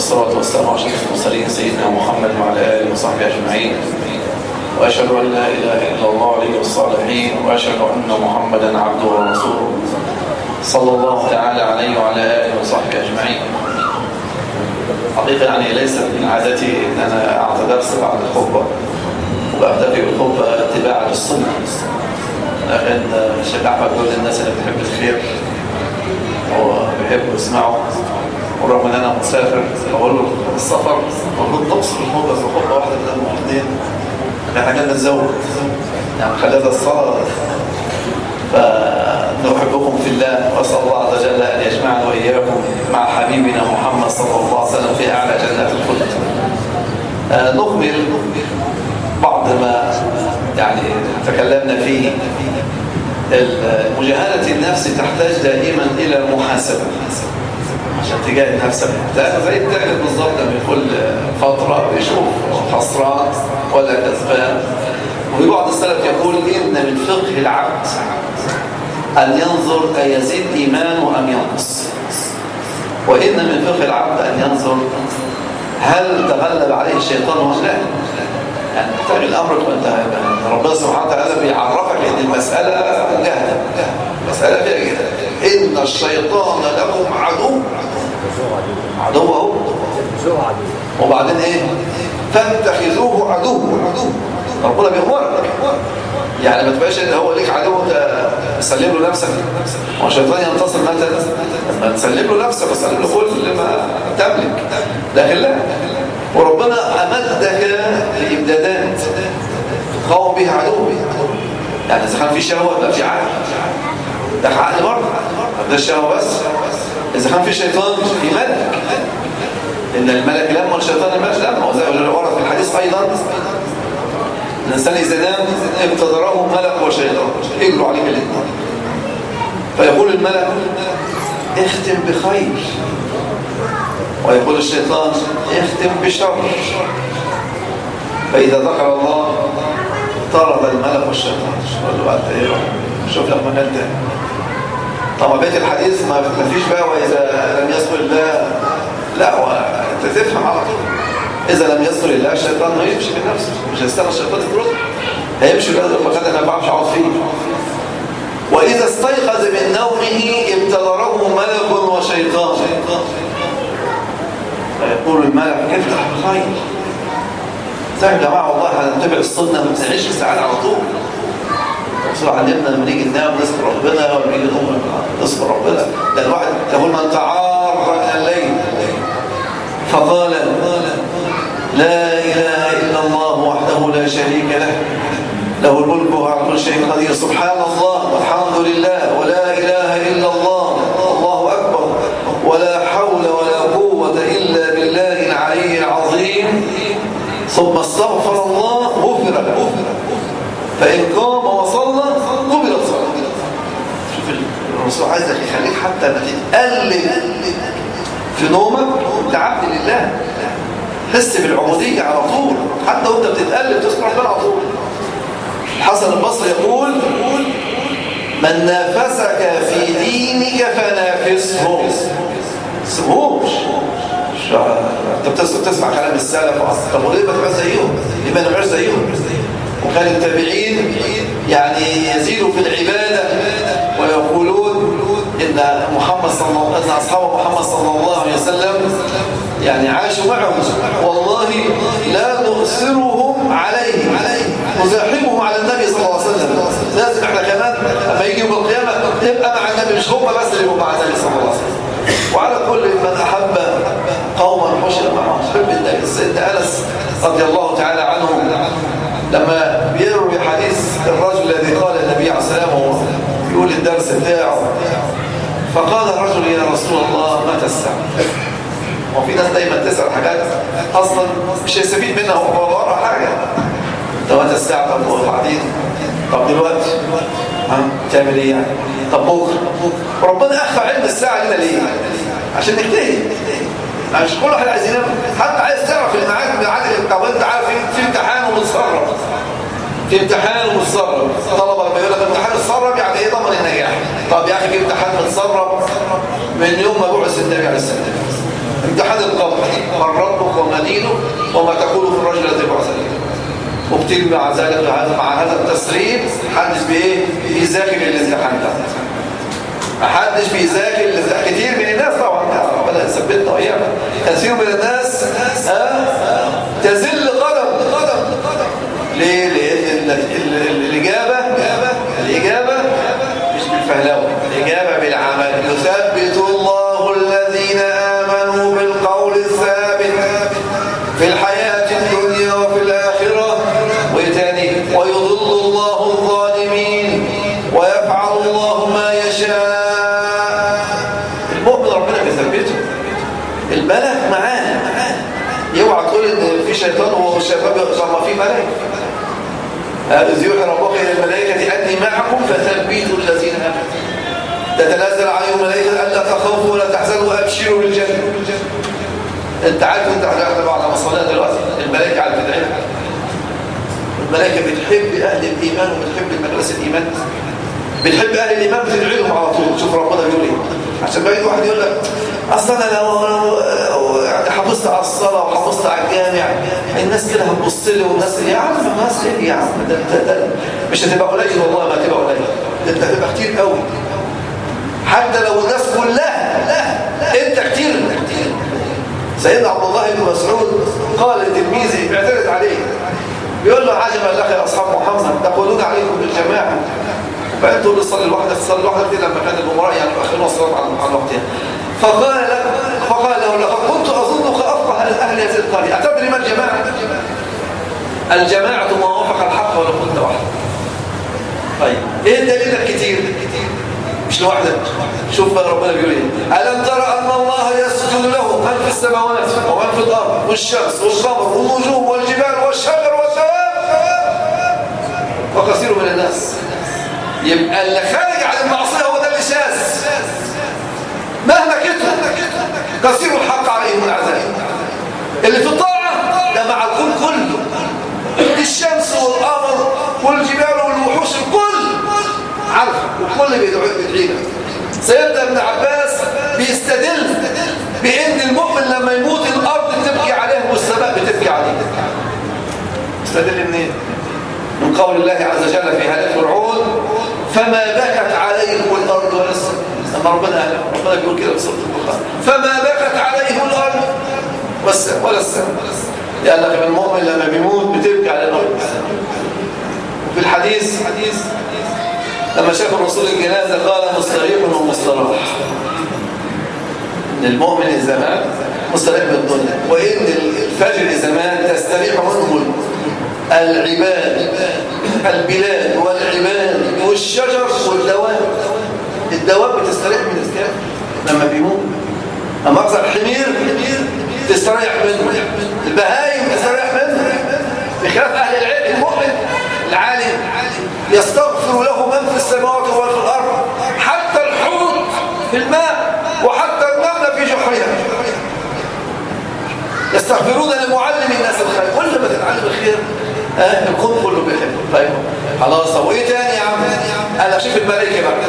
والصلاة والسلام على أشرف المرسلين سيدنا محمد وعلى آله وصحبه أجمعين وأشهد أن لا إله إلا الله عليه الصالحين وأشهد أن محمدا عبده ورسوله صلى الله تعالى عليه وعلى آله وصحبه أجمعين حقيقة يعني ليست من عادتي أن أنا أعطي درس بعد الخطبة وأهدفي بالخطبة اتباع للسنة لكن الشيخ أحمد كل الناس اللي بتحب الخير وبيحبوا يسمعوا ورغم ان انا مسافر بقول له السفر المفروض نقصر الخطبه في خطبه واحده بدل ما اثنين احنا كنا نزود يعني خلينا الصلاه فنحبكم في الله واسال الله عز وجل ان يجمعنا واياكم مع حبيبنا محمد صلى الله عليه وسلم في اعلى جنات الخلد آه نكمل بعض ما يعني تكلمنا فيه مجاهدة النفس تحتاج دائما إلى المحاسبة عشان تجاهد نفسك ده زي التاجر بالظبط لما كل فترة بيشوف خسران ولا كسبان وفي بعض السلف يقول إن من فقه العبد أن ينظر أيزيد إيمانه أم ينقص وإن من فقه العبد أن ينظر هل تغلب عليه الشيطان ولا لا يعني محتاج الامر وانت ربنا سبحانه وتعالى بيعرفك ان المساله مجاهده مساله فيها جدا ان الشيطان لكم عدو عدو اهو وبعدين ايه فاتخذوه عدو عدو ربنا بيأمرك يعني ما تبقاش ان هو ليك عدو انت تسلم له نفسك هو الشيطان ينتصر متى لما تسلم له نفسك وتسلم له كل ما تملك لكن لا وربنا أمدك بإمدادات تقاوم بها عدوه يعني إذا كان في شهوة يبقى في عقل ده عقل برضه ده الشهوة بس إذا كان في شيطان في ملك إن الملك لما الشيطان الملك لما وزي ما ورد في الحديث أيضا الإنسان إذا نام ابتدره ملك وشيطان اجروا عليك الاثنين فيقول الملك اختم بخير ويقول الشيطان اختم بشر فإذا ذكر الله طرد الملك والشيطان شوف لك مكان تاني طبعا بيت الحديث ما فيش بقى وإذا لم يذكر الله لا انت تفهم على طول إذا لم يذكر الله الشيطان ما يمشي بنفسه مش هيستنى الشيطان يطرده هيمشي بهذا المكان اللي ما بعرفش اقعد فيه وإذا استيقظ من نومه ابتدره ملك وشيطان فيقول الملك افتح بخير زي يا جماعه والله هنتبع السنه ما بنعيش السعاده على طول الرسول علمنا لما نيجي ننام نذكر ربنا ولما نيجي نقوم نذكر ربنا ده الواحد يقول من تعار من الليل فقال لا اله الا الله وحده لا شريك له له الملك وهو على كل شيء قدير سبحان الله والحمد لله ولا اله الا الله الله اكبر ولا حول ولا قوه الا بالله العلي العظيم ثم استغفر الله غفر له فان قام وصلى قبلت صلاته شوف الرسول عايزك يخليك حتى ما تتقلب في نومك انت عبد لله حس بالعبوديه على طول حتى وانت بتتقلب تذكر ربنا على طول الحسن البصري يقول من نافسك في دينك فنافسه سيبوش انت بتسمع كلام السلف طب وليه ما تبقاش زيهم ليه ما نبقاش زيهم وكان التابعين يعني يزيدوا في العباده ويقولون ان محمد صلى الله ان اصحاب محمد صلى الله عليه وسلم يعني عاشوا معهم والله لا نؤثرهم عليه نزاحمهم على النبي صلى الله عليه وسلم لازم احنا كمان لما يجي يوم القيامه نبقى مع النبي مش هم بس اللي يبقوا مع النبي صلى الله عليه وسلم وعلى كل من احب قوما حشر معهم حب النبي سيدنا انس رضي الله تعالى عنه لما بيروي حديث الرجل الذي قال النبي عليه السلام يقول الدرس بتاعه فقال الرجل يا رسول الله متى الساعه وفي ناس دايما تسال حاجات اصلا مش هيستفيد منها هو ورا حاجه طب متى الساعه طب وبعدين طب دلوقتي ها تعمل ايه يعني طب بكره وربنا اخفى علم الساعه لنا ليه عشان نجتهد مش كل واحد عايز ينام حتى عايز تعرف الميعاد ميعاد طب انت عارف في امتحان ومتسرب في امتحان ومتسرب طلبه لما يقول لك امتحان اتسرب يعني ايه ضمن النجاح طب يا اخي في امتحان متسرب من يوم ما بعث النبي عليه السلام امتحان القبر من ربك وما دينه وما تقول في الرجل الذي بعث وبتيجي مع ذلك مع هذا التسريب محدش بايه بيذاكر الامتحان ده محدش بيذاكر كتير من الناس طبعا ربنا يثبتنا وايانا كثير من الناس ها تزل قدم قدم ليه لان الاجابه الاجابه مش بالفهلوه الاجابه بالعمل يثبت الله الذين امنوا بالقول الثابت في الحياه الدنيا وفي الاخره وتاني ويضل الله الظالمين ويفعل الله ما يشاء المؤمن ربنا بيثبته الملك معاه اوعى تقول ان في شيطان وهو الشيطان طب في ملائكه إذ يوحي ربك الى الملائكه اني معكم فثبتوا الذين امنوا تتنزل عليهم الملائكه الا تخافوا ولا تحزنوا وابشروا بالجنه انت عارف انت احنا بعد ما صلينا دلوقتي الملائكه على بتدعي الملائكه بتحب اهل الايمان وبتحب مدرسه الايمان بتحب اهل الايمان بتدعي لهم على طول شوف ربنا بيقول ايه عشان بقى واحد يقول لك اصل انا لو, لو يعني حافظت على الصلاه وحافظت على الجامع الناس كده هتبص لي والناس يا عم الناس ايه يا عم ده, ده, ده مش هتبقى قليل والله ما هتبقى قليل ده انت هتبقى كتير قوي حتى لو الناس كلها لا انت كتير كتير سيدنا عبد الله بن مسعود قال لتلميذه بيعترض عليه بيقول له عجبا لك يا اصحاب محمد تقولون عليكم بالجماعه فانت تقول صلي لوحدك صلي لوحدك دي لما كان الامراء يعني اخرون الصلاه على وقتها فقال له فقال له لقد كنت اظنك افقه اهل هذه القريه اتدري ما الجماعه الجماعه ما وافق الحق ولو كنت وحدك طيب ايه دليلك كتير مش لوحدك شوف بقى ربنا بيقول ايه الم ترى ان الله يسجد له من في السماوات ومن في الارض والشمس والقمر والنجوم والجبال والشجر والدواب وكثير من الناس يبقى اللي خارج عن المعصيه هو ده اللي شاذ مهما كتر كثير الحق عليهم العذاب اللي في الطاعه ده مع الكون كله الشمس والقمر والجبال والوحوش الكل عارف والكل بيدعي سيدنا ابن عباس بيستدل بان المؤمن لما يموت الارض تبكي عليه والسماء بتبكي عليه استدل منين من قول الله عز وجل في هذا فرعون فما بكت عليهم الارض ولا السماء اما ربنا ربنا بيقول كده في سوره البخاري فما بكت عليهم الارض والسماء ولا السماء لانك المؤمن لما بيموت بتبكي على الارض وفي الحديث حديث لما شاف الرسول الجنازه قال مستريح ومستراح ان المؤمن زمان مستريح من الدنيا وان الفجر زمان تستريح منه العباد البلاد والعباد والشجر والدواب الدواب بتستريح من الكافر لما بيموت اما اكثر الحمير تستريح منه البهايم تستريح منه بخلاف اهل العلم المؤمن العالم يستغفر له من في السماوات ومن في الارض حتى الحوت في الماء وحتى النمله في جحرها يستغفرون لمعلم الناس الخير كل ما تتعلم الخير ها الكون كله بيحب طيب خلاص وايه تاني يا عم انا شوف الملائكه بقى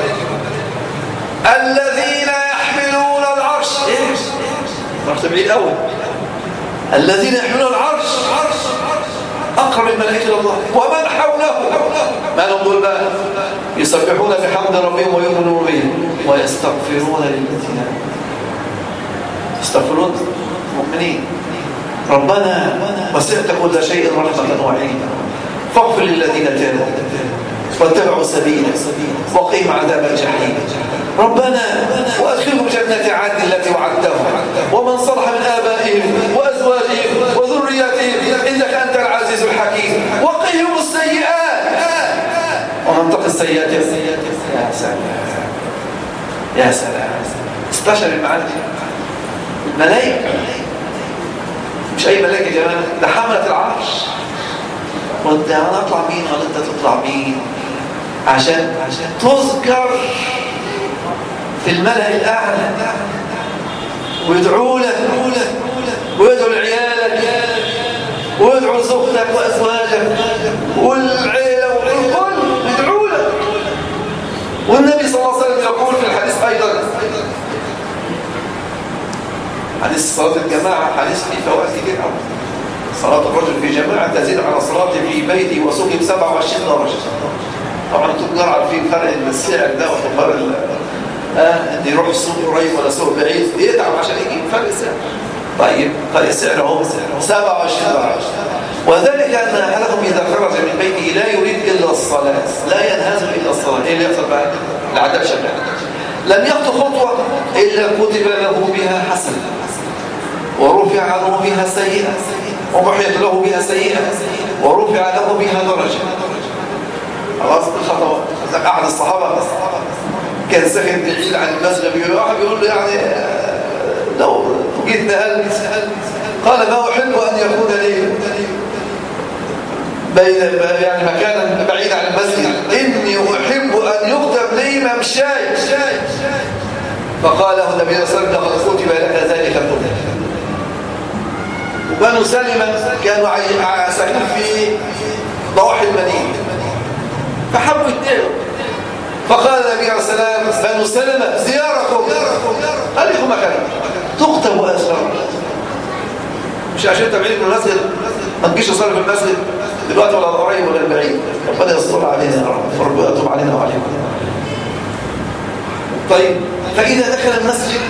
الذين يحملون العرش ايه رحت بعيد قوي الذين يحملون العرش اقرب الملائكه الى الله ومن حوله ما لهم دول بقى يسبحون بحمد ربهم ويؤمنون به ويستغفرون للذين يستغفرون مؤمنين ربنا وسعت كل شيء رحمة وعلما فاغفر للذين تابوا واتبعوا سبيلك وقيم عذاب الجحيم ربنا وادخلهم جنة عدن التي وعدتهم ومن صلح من آبائهم وأزواجهم وذرياتهم إنك أنت العزيز الحكيم وقهم السيئات ومن تق السيئات يا سلام يا سلام استشر المعاني الملائكة مش أي ملائكة يا جماعة ده حملة العرش وانت انا اطلع مين ولا انت تطلع مين عشان عشان تذكر في الملأ الأعلى ويدعوا لك ويدعوا لعيالك ويدعوا لزوجتك وأزواجك والعيلة والكل يدعوا لك والنبي صلى الله عليه وسلم يقول في الحديث أيضا حديث صلاة الجماعة حديث فيه فوائد كتير قوي صلاة الرجل في جماعة تزيد على صلاة في بيته وسوقه ب 27 درجة طبعا تقدر عارفين فرق السعر ده وفرق ال اه اللي يروح السوق قريب ولا سوق بعيد يتعب عشان يجيب فرق سعر طيب فرق السعر اهو 27 درجة وذلك أن أحدكم إذا خرج من بيته لا يريد إلا الصلاة لا ينهز إلا الصلاة إيه اللي يحصل بقى؟ العذاب شغال لم يخطو خطوة إلا كتب له بها حسنة ورفع عنه بها سيئة ومحيط له بها سيئة ورفع له بها درجة خلاص الخطوة أحد الصحابة كان ساكن بعيد عن المسجد بيقول واحد بيقول له يعني لو جيت نقلت قال ما أحب أن يكون لي بين يعني مكانا بعيد عن المسجد إني أحب أن يكتب لي ممشاي فقال له النبي صلى الله عليه وسلم لقد كتب لك ذلك كله وبنو سلمة كانوا ساكنين في ضواحي المدينة فحبوا يتنقلوا فقال النبي عليه السلام بنو سلمة زياركم قال لكم مكان تكتب أسرار مش عشان انت بعيد من المسجد ما تجيش تصلي في المسجد دلوقتي ولا القريب ولا البعيد ربنا يستر علينا يا رب وربنا يتوب علينا وعليكم طيب فإذا دخل المسجد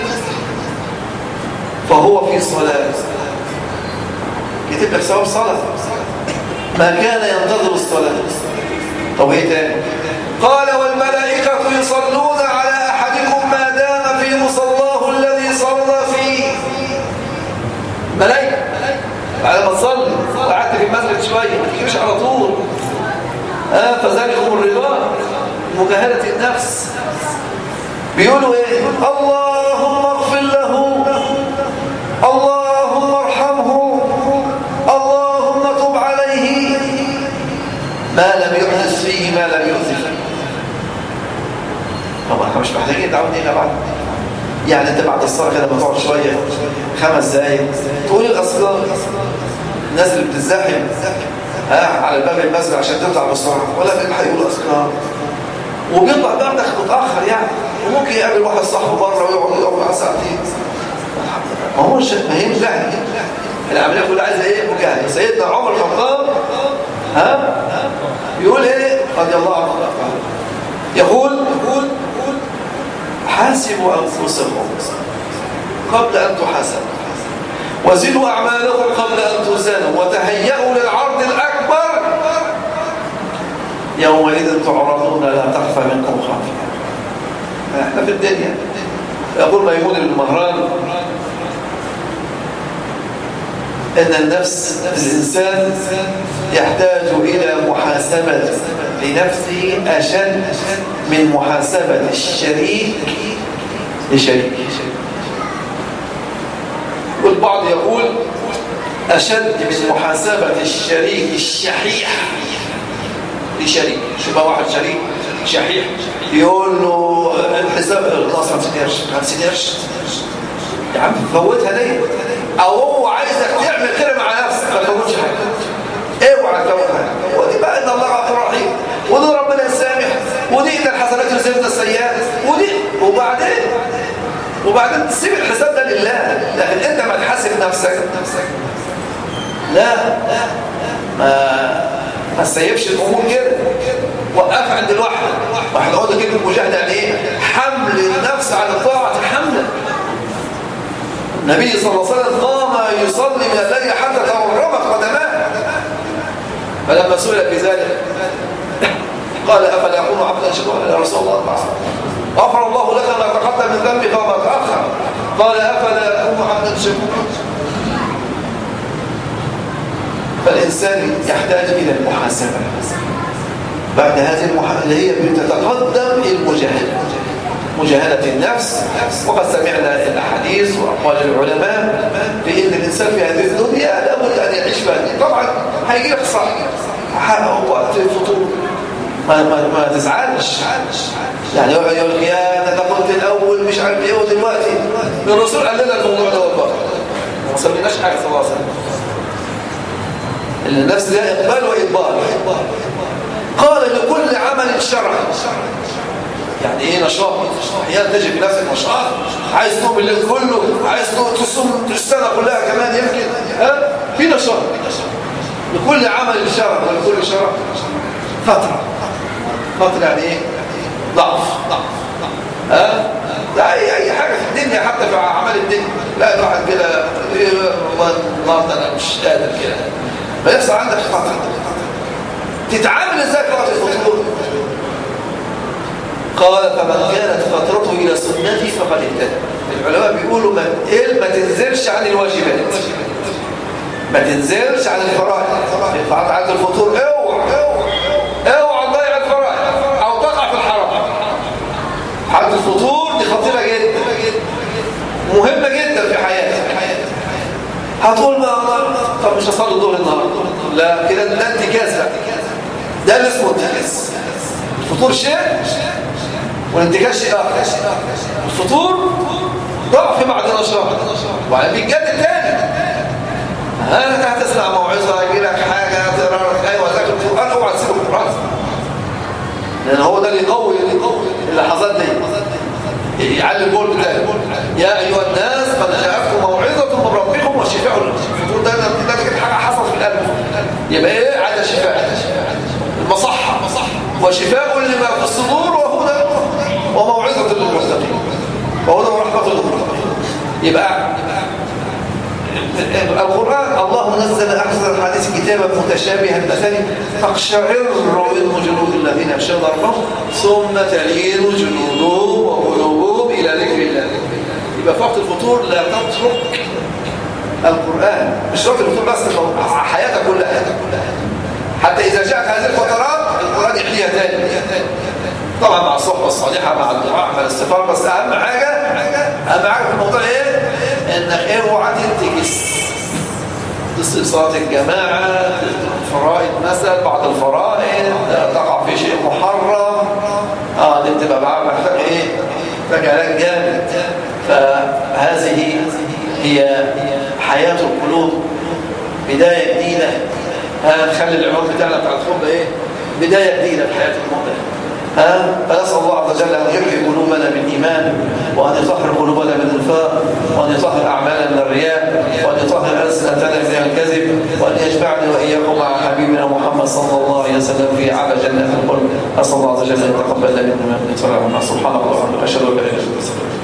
فهو في صلاة يتم لك ثواب صلاة ما كان ينتظر الصلاة طب ايه تاني قال والملائكة يصلون على أحدكم ما دام في مصلاه الذي صلى فيه ملائكة بعد ما تصلي وقعدت في المسجد شوية ما تجيش على طول آه فذلكم الرضا مجاهدة النفس بيقولوا ايه اللهم اغفر له اللهم ارحمه اللهم تب عليه ما لم يحدث فيه ما لم يؤذي طبعا احنا مش محتاجين نتعود هنا بعد يعني انت بعد الصلاه كده ما تقعد شويه خمس دقايق تقول الاذكار الناس اللي بتزاحم ها على باب المسجد عشان تطلع بسرعه ولا بيلحق يقول اذكار وبيطلع بعدك متاخر يعني وممكن يقابل واحد صاحبه بره ويقعد يقعد معاه ساعتين ما هو ما هي مجاهد العمليه كلها عايزه ايه مجاهد سيدنا عمر الخطاب ها يقول ايه رضي الله عنه يقول يقول حاسبوا انفسكم قبل ان تحاسبوا وزنوا اعمالكم قبل ان توزنوا وتهيئوا للعرض الاكبر يومئذ تعرضون لا تخفى منكم خافيه احنا في الدنيا يقول ميمون المهران ان النفس الانسان يحتاج الى محاسبه لنفسه اشد من محاسبه الشريك لشريك والبعض يقول اشد من محاسبه الشريك الشحيح لشريك شوف واحد شريك شحيح يقول له الحساب خلاص 50 قرش 50 قرش يا عم فوتها ليه او هو عايزك تعمل كده مع نفسك ما تفوتش حاجه اوعى تفوتها ودي بقى ان الله غفور رحيم ودي ربنا يسامح ودي ان الحسنات يزيدن السيئات ودي وبعدين وبعدين تسيب الحساب ده لله لكن انت ما تحاسب نفسك لا ما ما تسيبش الامور كده وقف عند الواحد واحد اقول لك كلمه مجاهده يعني ايه حمل النفس على الطاعه حملا النبي صلى الله عليه وسلم قام يصلي من الليل حتى تورمت قدماه فلما سئل في ذلك قال افلا اكون عبدا شكورا يا رسول الله غفر الله لك ما تقدم من ذنبك وما تاخر قال افلا اكون عبدا شكورا فالإنسان يحتاج إلى المحاسبة بعد هذه المحاسبة اللي هي بتتقدم المجاهدة مجاهدة النفس وقد سمعنا الأحاديث وأقوال العلماء بأن الإنسان في هذه الدنيا لابد أن يعيش فيها طبعا هيجي لك صح وقت الفطور ما, ما, ما تزعلش يعني يقول لك يا ده قلت الأول مش عارف إيه ودلوقتي الرسول قال لنا الموضوع ده والله ما سميناش حاجة صلى الله عليه وسلم النفس ده إقبال وإدبار قال لكل عمل شرع يعني ايه نشاط احيانا تجد في نفسك نشاط عايز تقوم الليل كله عايز تصوم السنه كلها كمان يمكن ها في نشاط لكل عمل شرف ولكل شرف فتره فتره يعني ايه ضعف ها لا اي اي حاجه في الدنيا حتى في اعمال الدنيا لا الواحد كده إيه والله انا مش قادر كده فيحصل عندك فتره تتعامل ازاي في وقت الفطور قال فمن كانت فترته الى سنتي فقد اهتدى العلماء بيقولوا ما إيه ما تنزلش عن الواجبات ما تنزلش عن الفرائض فعلت عند الفطور اوعى اوعى تضيع الفرائض او تقع في الحرام حالة الفطور دي خطيرة جدا مهمة جدا في حياتك هتقول ما طب مش هصلي الظهر النهارده لا كده ده انتكاس بقى ده اللي اسمه انتكاس الفطور شيء والانتكاس شيء اخر الفطور ضعف بعد نشاط وبعدين بيتجدد تاني ها انت هتسمع موعظه يجي لك حاجه تقرا لك ايوه ذاكر القران اوعى تسيب القران لان هو ده اللي يقوي اللحظات دي يعلي الجول بتاعي يا ايها الناس قد جاءتكم موعظه من ربكم وشفاء الفطور ده ده كده حاجه حصل في القلب يبقى ايه عاده شفاء المصحه وشفاء لما في الصدور وهدى وموعظه للمتقين وهدى ورحمه للمتقين يبقى القرآن الله نزل أحسن الحديث كتابا متشابها مثلا تقشعر من جلود الذين يخشون ربهم ثم تلين جلودهم وقلوبهم إلى ذكر الله يبقى في وقت الفطور لا تترك القرآن مش وقت الفطور بس حياتك كلها حتى إذا جاءت هذه الفترات القرآن يحييها تاني طبعا مع الصحبة الصالحة مع الدعاء مع الاستغفار بس أهم حاجة أهم حاجة في الموضوع إيه؟ انك اوعى تنتكس تصل صلاه الجماعه فرائض مثلا بعض الفرائض تقع في شيء محرم اه دي بتبقى بقى محتاج ايه محتاج علاج جامد فهذه هي حياه القلوب بدايه جديده هنخلي العنوان بتاعنا بتاع الخطبه ايه بدايه جديده في حياه المؤمن ها فنسأل الله عز وجل أن يحيي قلوبنا بالإيمان وأن يطهر قلوبنا من النفاق وأن يطهر أعمالنا من الرياء وأن يطهر ألسنتنا من الكذب وأن يجمعني وإياكم مع حبيبنا محمد صلى الله عليه وسلم في أعلى جنة القلب أسأل الله عز وجل أن يتقبل منا من سبحانك اللهم وبحمدك أشهد أن لا إله إلا أنت